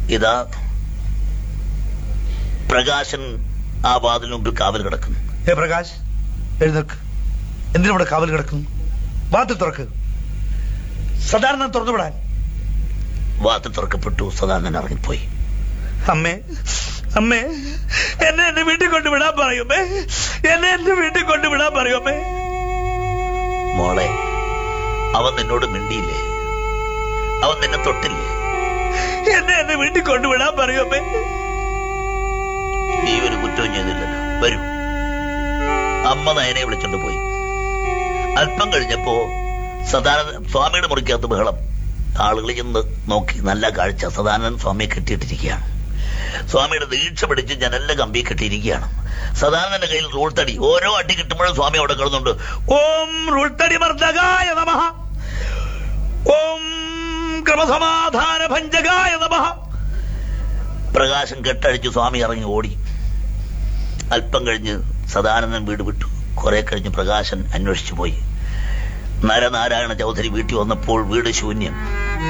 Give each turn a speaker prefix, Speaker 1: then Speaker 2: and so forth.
Speaker 1: ഇതാ പ്രകാശൻ ആ വാതിലിന് മുമ്പിൽ കാവൽ കിടക്കുന്നു
Speaker 2: ഹേ പ്രകാശ് എഴുന്നേക്ക് എന്തിനിവിടെ കാവൽ കിടക്കുന്നു വാതിൽ തുറക്ക് സദാനന്ദൻ തുറന്നു വിടാൻ
Speaker 1: വാതിൽ തുറക്കപ്പെട്ടു സദാനന്ദൻ ഇറങ്ങിപ്പോയി
Speaker 2: അമ്മേ അമ്മേ എന്നെ എന്റെ വീട്ടിൽ കൊണ്ടുവിടാൻ പറയുമേ എന്നെ എന്റെ വീട്ടിൽ കൊണ്ടുവിടാൻ പറയുമേ
Speaker 1: മോളെ അവൻ നിന്നോട് മിണ്ടിയില്ലേ അവൻ നിന്നെ തൊട്ടില്ലേ
Speaker 2: എന്നെ എന്റെ വീട്ടിൽ കൊണ്ടുവിടാൻ പറയുമേ
Speaker 1: നീ ഒരു കുറ്റവും ചെയ്തില്ലല്ലോ വരൂ അമ്മ നയനെ വിളിച്ചോണ്ട് പോയി അല്പം കഴിഞ്ഞപ്പോ സദാനന്ദൻ സ്വാമിയുടെ മുറിക്കകത്ത് ബഹളം ആളുകൾ ചെന്ന് നോക്കി നല്ല കാഴ്ച സദാനന്ദൻ സ്വാമിയെ കെട്ടിയിട്ടിരിക്കുകയാണ് സ്വാമിയുടെ ദീക്ഷ പിടിച്ച് ജനലിന്റെ കമ്പി കെട്ടിയിരിക്കുകയാണ് സദാനന്ദന്റെ കയ്യിൽ റൂൾത്തടി ഓരോ അടി കിട്ടുമ്പോഴും സ്വാമി അവിടെ കിടന്നുണ്ട്
Speaker 2: ഓം റുൾത്തടി മർദ്ദകായ നമഃ ഓം ക്രമസമാധാന ഭഞ്ജകായ നമഃ
Speaker 1: പ്രകാശം കെട്ടഴിച്ച് സ്വാമി ഇറങ്ങി ഓടി അല്പം കഴിഞ്ഞ് സദാനന്ദൻ വീട് വിട്ടു കുറെ കഴിഞ്ഞ് പ്രകാശൻ അന്വേഷിച്ചു പോയി നരനാരായണ ചൗധരി വീട്ടിൽ വന്നപ്പോൾ വീട് ശൂന്യം